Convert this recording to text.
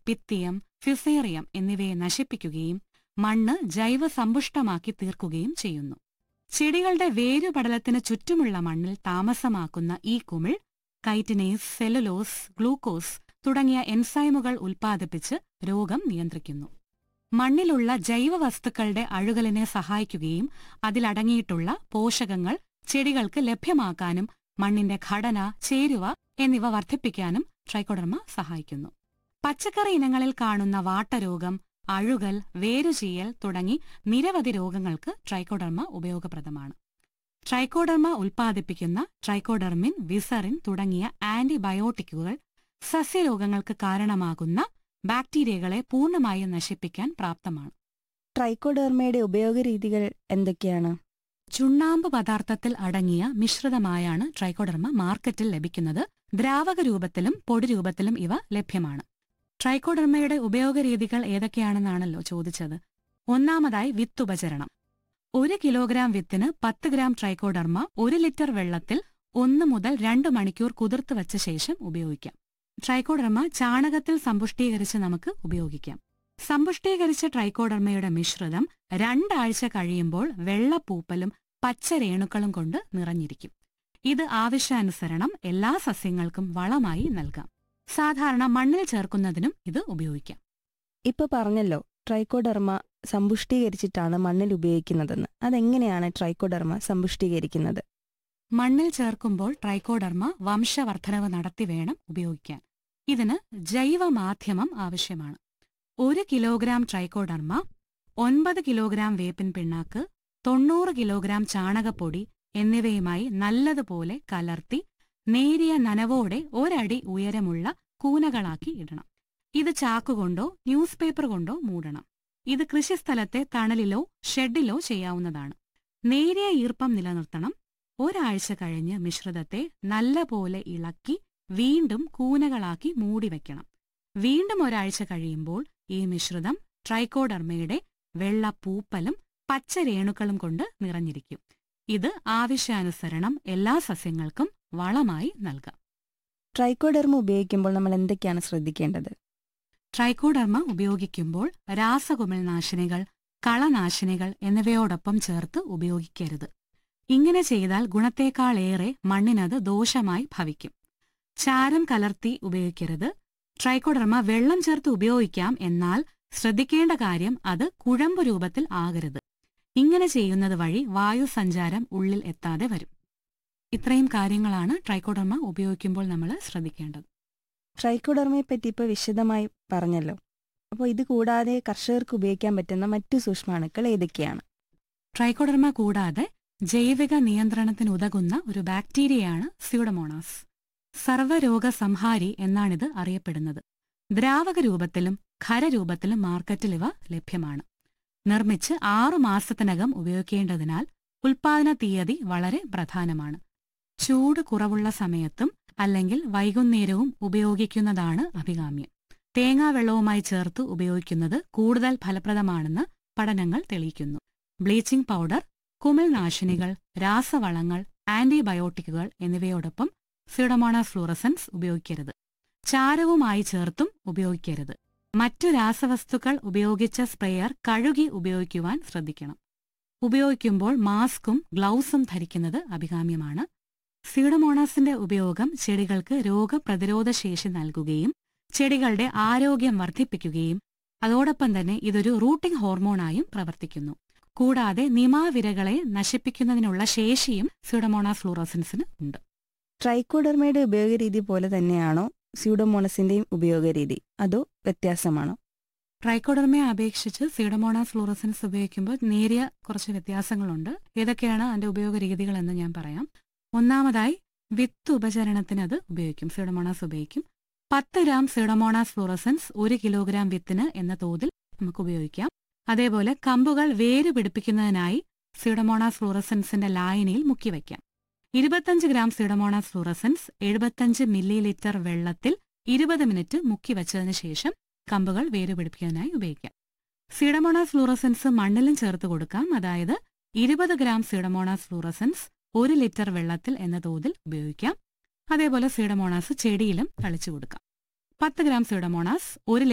പിത്തിയം fusarium എന്നിവയെ നശിപ്പിക്കുകയും മണ്ണ് ജൈവസമ്പുഷ്ടമാക്കി തീർക്കുകയും ചെയ്യുന്നു ചെടികളുടെ വേരുപടലത്തിന് ചുറ്റുമുള്ള മണ്ണിൽ താമസമാക്കുന്ന ഈ കുമിൾ കൈറ്റിനേസ് സെലുലോസ് ഗ്ലൂക്കോസ് തുടങ്ങിയ എൻസൈമുകൾ ഉൽപ്പാദിപ്പിച്ച് രോഗം നിയന്ത്രിക്കുന്നു മണ്ണിലുള്ള ജൈവവസ്തുക്കളുടെ അഴുകലിനെ സഹായിക്കുകയും അതിലടങ്ങിയിട്ടുള്ള പോഷകങ്ങൾ ചെടികൾക്ക് ലഭ്യമാക്കാനും മണ്ണിന്റെ ഘടന ചേരുവ എന്നിവ വർദ്ധിപ്പിക്കാനും ട്രൈക്കോഡർമ സഹായിക്കുന്നു പച്ചക്കറി ഇനങ്ങളിൽ കാണുന്ന വാട്ടരോഗം അഴുകൽ വേരുചീയൽ തുടങ്ങി നിരവധി രോഗങ്ങൾക്ക് ട്രൈക്കോഡർമ ഉപയോഗപ്രദമാണ് ട്രൈക്കോഡർമ ഉൽപ്പാദിപ്പിക്കുന്ന ട്രൈക്കോഡർമിൻ വിസറിൻ തുടങ്ങിയ ആന്റിബയോട്ടിക്കുകൾ സസ്യരോഗങ്ങൾക്ക് കാരണമാകുന്ന ബാക്ടീരിയകളെ പൂർണ്ണമായും നശിപ്പിക്കാൻ പ്രാപ്തമാണ് ട്രൈക്കോഡെർമയുടെ ഉപയോഗരീതികൾ എന്തൊക്കെയാണ് ചുണ്ണാമ്പ് പദാർത്ഥത്തിൽ അടങ്ങിയ മിശ്രിതമായാണ് ട്രൈക്കോഡർമ മാർക്കറ്റിൽ ലഭിക്കുന്നത് ദ്രാവക രൂപത്തിലും പൊടി രൂപത്തിലും ഇവ ലഭ്യമാണ് ട്രൈക്കോഡർമയുടെ ഉപയോഗരീതികൾ ഏതൊക്കെയാണെന്നാണല്ലോ ചോദിച്ചത് ഒന്നാമതായി വിത്തുപചരണം ഒരു കിലോഗ്രാം വിത്തിന് പത്ത് ഗ്രാം ട്രൈക്കോഡർമ ഒരു ലിറ്റർ വെള്ളത്തിൽ ഒന്ന് മുതൽ രണ്ട് മണിക്കൂർ കുതിർത്ത് വച്ച ശേഷം ഉപയോഗിക്കാം ട്രൈക്കോഡർമ ചാണകത്തിൽ സമ്പുഷ്ടീകരിച്ച് നമുക്ക് ഉപയോഗിക്കാം സമ്പുഷ്ടീകരിച്ച ട്രൈക്കോഡർമയുടെ മിശ്രിതം രണ്ടാഴ്ച കഴിയുമ്പോൾ വെള്ളപ്പൂപ്പലും പച്ച രേണുക്കളും കൊണ്ട് നിറഞ്ഞിരിക്കും ഇത് ആവശ്യാനുസരണം എല്ലാ സസ്യങ്ങൾക്കും വളമായി നൽകാം സാധാരണ മണ്ണിൽ ചേർക്കുന്നതിനും ഇത് ഉപയോഗിക്കാം ഇപ്പൊ പറഞ്ഞല്ലോ ട്രൈക്കോഡെർമ സമ്പുഷ്ടീകരിച്ചിട്ടാണ് മണ്ണിൽ ഉപയോഗിക്കുന്നതെന്ന് അതെങ്ങനെയാണ് ട്രൈക്കോഡെർമ സമ്പുഷ്ടീകരിക്കുന്നത് മണ്ണിൽ ചേർക്കുമ്പോൾ ട്രൈക്കോഡർമ വംശവർദ്ധനവ് നടത്തി വേണം ഉപയോഗിക്കാൻ ഇതിന് ജൈവമാധ്യമം ആവശ്യമാണ് ഒരു കിലോഗ്രാം ട്രൈക്കോഡർമ ഒൻപത് കിലോഗ്രാം വേപ്പിൻ പിണ്ണാക്ക് തൊണ്ണൂറ് കിലോഗ്രാം ചാണകപ്പൊടി എന്നിവയുമായി നല്ലതുപോലെ കലർത്തി നേരിയ നനവോടെ ഒരടി ഉയരമുള്ള കൂനകളാക്കി ഇടണം ഇത് ചാക്കുകൊണ്ടോ ന്യൂസ് പേപ്പർ കൊണ്ടോ മൂടണം ഇത് കൃഷിസ്ഥലത്തെ തണലിലോ ഷെഡിലോ ചെയ്യാവുന്നതാണ് നേരിയ ഈർപ്പം നിലനിർത്തണം ഒരാഴ്ച കഴിഞ്ഞ് മിശ്രിതത്തെ നല്ലപോലെ ഇളക്കി വീണ്ടും കൂനകളാക്കി മൂടിവെക്കണം വീണ്ടും ഒരാഴ്ച കഴിയുമ്പോൾ ഈ മിശ്രിതം ട്രൈക്കോഡർമയുടെ വെള്ള പൂപ്പലും പച്ച രേണുക്കളും കൊണ്ട് നിറഞ്ഞിരിക്കും ഇത് ആവശ്യാനുസരണം എല്ലാ സസ്യങ്ങൾക്കും വളമായി നൽകാം ട്രൈക്കോഡെർമ ഉപയോഗിക്കുമ്പോൾ നമ്മൾ എന്തൊക്കെയാണ് ശ്രദ്ധിക്കേണ്ടത് ട്രൈക്കോഡർമ ഉപയോഗിക്കുമ്പോൾ രാസകുമിൾനാശിനികൾ കളനാശിനികൾ എന്നിവയോടൊപ്പം ചേർത്ത് ഉപയോഗിക്കരുത് ഇങ്ങനെ ചെയ്താൽ ഗുണത്തേക്കാളേറെ മണ്ണിനത് ദോഷമായി ഭവിക്കും ചാരം കലർത്തി ഉപയോഗിക്കരുത് ട്രൈക്കോഡർമ വെള്ളം ചേർത്ത് ഉപയോഗിക്കാം എന്നാൽ ശ്രദ്ധിക്കേണ്ട കാര്യം അത് കുഴമ്പ് രൂപത്തിൽ ആകരുത് ഇങ്ങനെ ചെയ്യുന്നത് വഴി വായുസഞ്ചാരം ഉള്ളിൽ എത്താതെ വരും ഇത്രയും കാര്യങ്ങളാണ് ട്രൈക്കോഡർമ ഉപയോഗിക്കുമ്പോൾ നമ്മൾ ശ്രദ്ധിക്കേണ്ടത് ട്രൈക്കോഡെർമയെ പറ്റി ഇപ്പോൾ വിശദമായി പറഞ്ഞല്ലോ അപ്പോൾ ഇത് കൂടാതെ കർഷകർക്ക് ഉപയോഗിക്കാൻ പറ്റുന്ന മറ്റു സൂക്ഷ്മാണുക്കൾ ഏതൊക്കെയാണ് ട്രൈക്കോഡർമ കൂടാതെ ജൈവിക നിയന്ത്രണത്തിനുതകുന്ന ഒരു ബാക്ടീരിയയാണ് സ്യൂഡമോണാസ് സർവ്വരോഗ സംഹാരി എന്നാണിത് അറിയപ്പെടുന്നത് ദ്രാവക രൂപത്തിലും ഖരരൂപത്തിലും മാർക്കറ്റിൽ ഇവ ലഭ്യമാണ് നിർമ്മിച്ച് ആറു മാസത്തിനകം ഉപയോഗിക്കേണ്ടതിനാൽ ഉൽപാദന തീയതി വളരെ പ്രധാനമാണ് ചൂട് കുറവുള്ള സമയത്തും അല്ലെങ്കിൽ വൈകുന്നേരവും ഉപയോഗിക്കുന്നതാണ് അഭികാമ്യം തേങ്ങാവെള്ളവുമായി ചേർത്ത് ഉപയോഗിക്കുന്നത് കൂടുതൽ ഫലപ്രദമാണെന്ന് പഠനങ്ങൾ തെളിയിക്കുന്നു ബ്ലീച്ചിംഗ് പൗഡർ കുമിൾനാശിനികൾ രാസവളങ്ങൾ ആന്റിബയോട്ടിക്കുകൾ എന്നിവയോടൊപ്പം സിഡമോണാസ് ഫ്ലൂറസൻസ് ഉപയോഗിക്കരുത് ചാരവുമായി ചേർത്തും ഉപയോഗിക്കരുത് മറ്റു രാസവസ്തുക്കൾ ഉപയോഗിച്ച സ്പ്രേയർ കഴുകി ഉപയോഗിക്കുവാൻ ശ്രദ്ധിക്കണം ഉപയോഗിക്കുമ്പോൾ മാസ്കും ഗ്ലൗസും ധരിക്കുന്നത് അഭികാമ്യമാണ് സീഡമോണാസിന്റെ ഉപയോഗം ചെടികൾക്ക് രോഗപ്രതിരോധ ശേഷി നൽകുകയും ചെടികളുടെ ആരോഗ്യം വർദ്ധിപ്പിക്കുകയും അതോടൊപ്പം തന്നെ ഇതൊരു റൂട്ടിംഗ് ഹോർമോണായും പ്രവർത്തിക്കുന്നു കൂടാതെ നിമാവിരകളെ നശിപ്പിക്കുന്നതിനുള്ള ശേഷിയും സ്യൂഡമോണാസ് ഫ്ലൂറോസൻസിന് ഉണ്ട് ട്രൈക്കോഡെർമയുടെ ഉപയോഗരീതി പോലെ തന്നെയാണോ സ്യൂഡോമോണസിന്റെയും ഉപയോഗരീതി അതോ വ്യത്യാസമാണോ ട്രൈക്കോഡർമയെ അപേക്ഷിച്ച് സീഡമോണാസ് ഫ്ലൂറസൻസ് ഉപയോഗിക്കുമ്പോൾ നേരിയ കുറച്ച് വ്യത്യാസങ്ങളുണ്ട് ഏതൊക്കെയാണ് അതിന്റെ ഉപയോഗ രീതികൾ എന്ന് ഞാൻ പറയാം ഒന്നാമതായി വിത്ത് ഉപചരണത്തിന് അത് ഉപയോഗിക്കും സീഡമോണാസ് ഉപയോഗിക്കും പത്ത് ഗ്രാം സീഡമോണാസ് ഫ്ലൂറസൻസ് ഒരു കിലോഗ്രാം വിത്തിന് എന്ന തോതിൽ നമുക്ക് ഉപയോഗിക്കാം അതേപോലെ കമ്പുകൾ വേര് പിടിപ്പിക്കുന്നതിനായി സീഡമോണാസ് ഫ്ലൂറസൻസിന്റെ ലായനിയിൽ മുക്കിവയ്ക്കാം ഇരുപത്തഞ്ച് ഗ്രാം സീഡമോണാസ് ഫ്ലൂറസൻസ് എഴുപത്തഞ്ച് മില്ലി ലിറ്റർ വെള്ളത്തിൽ ഇരുപത് മിനിറ്റ് മുക്കി വച്ചതിന് ശേഷം കമ്പുകൾ വേര് പിടിപ്പിക്കാനായി ഉപയോഗിക്കാം സീഡമോണാസ് ഫ്ലൂറസൻസ് മണ്ണിലും ചേർത്ത് കൊടുക്കാം അതായത് ഇരുപത് ഗ്രാം സീഡമോണാസ് ഫ്ലൂറസൻസ് ഒരു ലിറ്റർ വെള്ളത്തിൽ എന്ന തോതിൽ ഉപയോഗിക്കാം അതേപോലെ സീഡമോണാസ് ചെടിയിലും തളിച്ചു കൊടുക്കാം പത്ത് ഗ്രാം സീഡമോണാസ് ഒരു